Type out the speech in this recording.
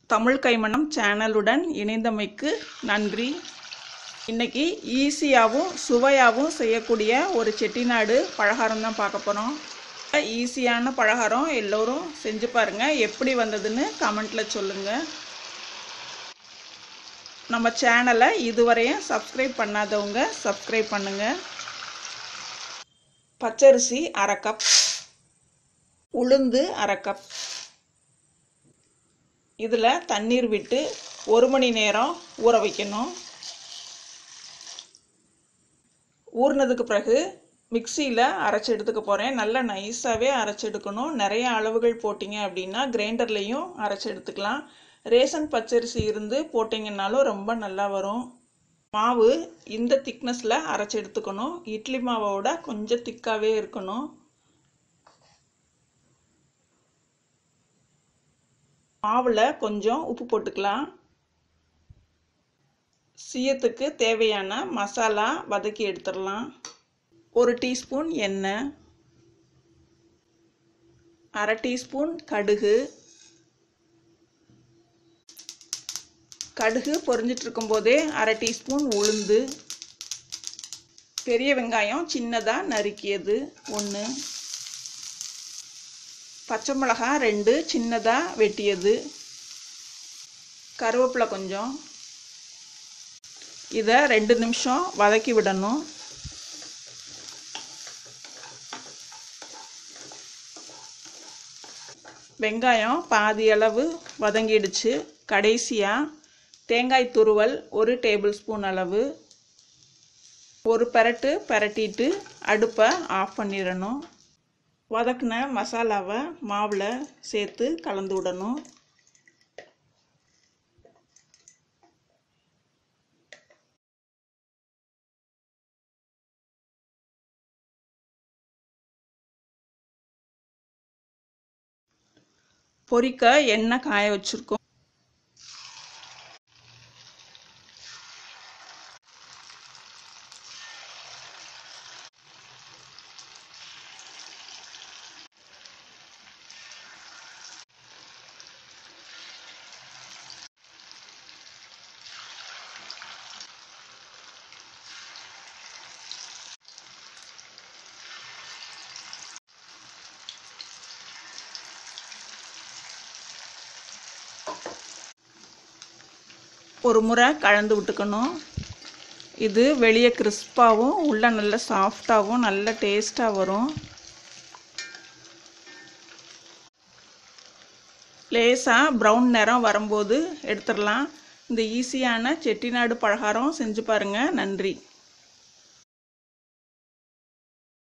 தமிழ் கைமணம் சேனலுடன் இணைந்தமைக்கு நன்றி இன்னைக்கு ஈஸியாகவும் சுவையாகவும் செய்யக்கூடிய ஒரு செட்டிநாடு பலகாரம் தான் பார்க்க போகிறோம் ஈஸியான பலகாரம் எல்லோரும் செஞ்சு பாருங்கள் எப்படி வந்ததுன்னு கமெண்ட்டில் சொல்லுங்கள் நம்ம சேனலை இதுவரையும் சப்ஸ்கிரைப் பண்ணாதவங்க சப்ஸ்கிரைப் பண்ணுங்கள் பச்சரிசி அரை கப் உளுந்து அரை கப் இதில் தண்ணீர் விட்டு ஒரு மணி நேரம் ஊற வைக்கணும் ஊறினதுக்கு பிறகு மிக்சியில் அரைச்சி எடுத்துக்க போகிறேன் நல்லா நைஸாகவே அரைச்சி எடுக்கணும் நிறைய அளவுகள் போட்டிங்க அப்படின்னா கிரைண்டர்லேயும் அரைச்சி எடுத்துக்கலாம் ரேஷன் பச்சரிசி இருந்து போட்டிங்கன்னாலும் ரொம்ப நல்லா வரும் மாவு இந்த திக்னஸில் அரைச்சி எடுத்துக்கணும் இட்லி மாவோட கொஞ்சம் திக்காகவே இருக்கணும் மாவில் கொஞ்சம் உப்பு போட்டுக்கலாம் சீயத்துக்கு தேவையான மசாலா வதக்கி எடுத்துடலாம் ஒரு டீஸ்பூன் எண்ணெய் அரை டீஸ்பூன் கடுகு கடுகு பொரிஞ்சிட்டு இருக்கும்போதே அரை டீஸ்பூன் உளுந்து பெரிய வெங்காயம் சின்னதாக நறுக்கியது ஒன்று பச்சை மிளகாய் ரெண்டு சின்னதாக வெட்டியது கருவேப்பிலை கொஞ்சம் இதை ரெண்டு நிமிஷம் வதக்கி விடணும் வெங்காயம் பாதி அளவு வதங்கிடுச்சு கடைசியாக தேங்காய் துருவல் ஒரு டேபிள் ஸ்பூன் அளவு ஒரு பெரட்டு பெரட்டிட்டு அடுப்பை ஆஃப் பண்ணிடணும் வதக்கின மசாலாவை மாவில் சேர்த்து கலந்து விடணும் பொரிக்க எண்ணெய் காய வச்சுருக்கோம் ஒரு முறை கலந்து விட்டுக்கணும் இது வெளியே கிறிஸ்பாகவும் உள்ளே நல்ல சாஃப்டாகவும் நல்ல டேஸ்ட்டாக வரும் லேசாக ப்ரௌன் நிறம் வரும்போது எடுத்துடலாம் இந்த ஈஸியான செட்டிநாடு பலகாரம் செஞ்சு பாருங்கள் நன்றி